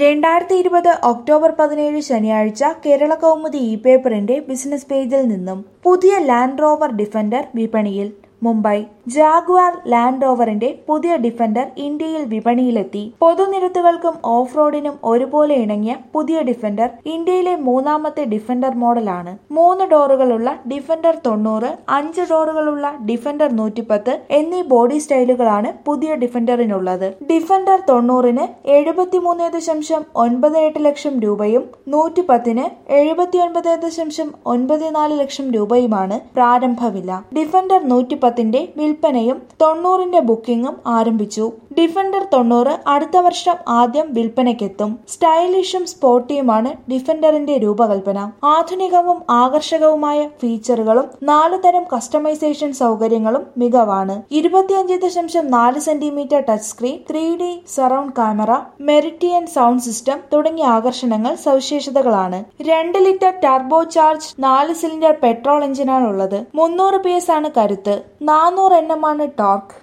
രണ്ടായിരത്തി ഇരുപത് ഒക്ടോബർ പതിനേഴ് ശനിയാഴ്ച കേരള കൗമുദി ഇ പേപ്പറിന്റെ ബിസിനസ് പേജിൽ നിന്നും പുതിയ ലാൻഡ് റോവർ ഡിഫൻഡർ വിപണിയിൽ മുംബൈ ജാഗ്വാർ ലാൻഡ് റോവറിന്റെ പുതിയ ഡിഫൻഡർ ഇന്ത്യയിൽ വിപണിയിലെത്തി പൊതുനിരത്തുകൾക്കും ഓഫ് റോഡിനും ഒരുപോലെ ഇണങ്ങിയ പുതിയ ഡിഫൻഡർ ഇന്ത്യയിലെ മൂന്നാമത്തെ ഡിഫൻഡർ മോഡലാണ് മൂന്ന് ഡോറുകളുള്ള ഡിഫൻഡർ തൊണ്ണൂറ് അഞ്ച് ഡോറുകളുള്ള ഡിഫൻഡർ നൂറ്റിപ്പത്ത് എന്നീ ബോഡി സ്റ്റൈലുകളാണ് പുതിയ ഡിഫൻഡറിനുള്ളത് ഡിഫൻഡർ തൊണ്ണൂറിന് എഴുപത്തിമൂന്ന് ദശാംശം ഒൻപത് എട്ട് ലക്ഷം രൂപയും നൂറ്റിപ്പത്തിന് എഴുപത്തിയൊൻപത് ദശാംശം ഒൻപത് നാല് ലക്ഷം രൂപയുമാണ് പ്രാരംഭ വില ഡിഫൻഡർ നൂറ്റിപ്പത്തിന്റെ വിൽപ്പനയും തൊണ്ണൂറിന്റെ ബുക്കിംഗും ആരംഭിച്ചു ഡിഫൻഡർ തൊണ്ണൂറ് അടുത്ത വർഷം ആദ്യം വിൽപ്പനയ്ക്കെത്തും സ്റ്റൈലിഷും സ്പോർട്ടിയുമാണ് ഡിഫൻഡറിന്റെ രൂപകൽപ്പന ആധുനികവും ആകർഷകവുമായ ഫീച്ചറുകളും നാലു തരം കസ്റ്റമൈസേഷൻ സൗകര്യങ്ങളും മികവാണ് ഇരുപത്തിയഞ്ച് ദശാംശം നാല് centimetre touch screen three D surround camera Meridian sound system തുടങ്ങിയ ആകർഷണങ്ങൾ സവിശേഷതകളാണ് രണ്ട് ലിറ്റർ ടർബോ ചാർജ് നാല് സിലിണ്ടർ പെട്രോൾ എഞ്ചിനാണുള്ളത് മുന്നൂറ് പി എസ് ആണ് കരുത്ത് നാനൂറ് എണ്ണം ആണ് ടോർക്ക്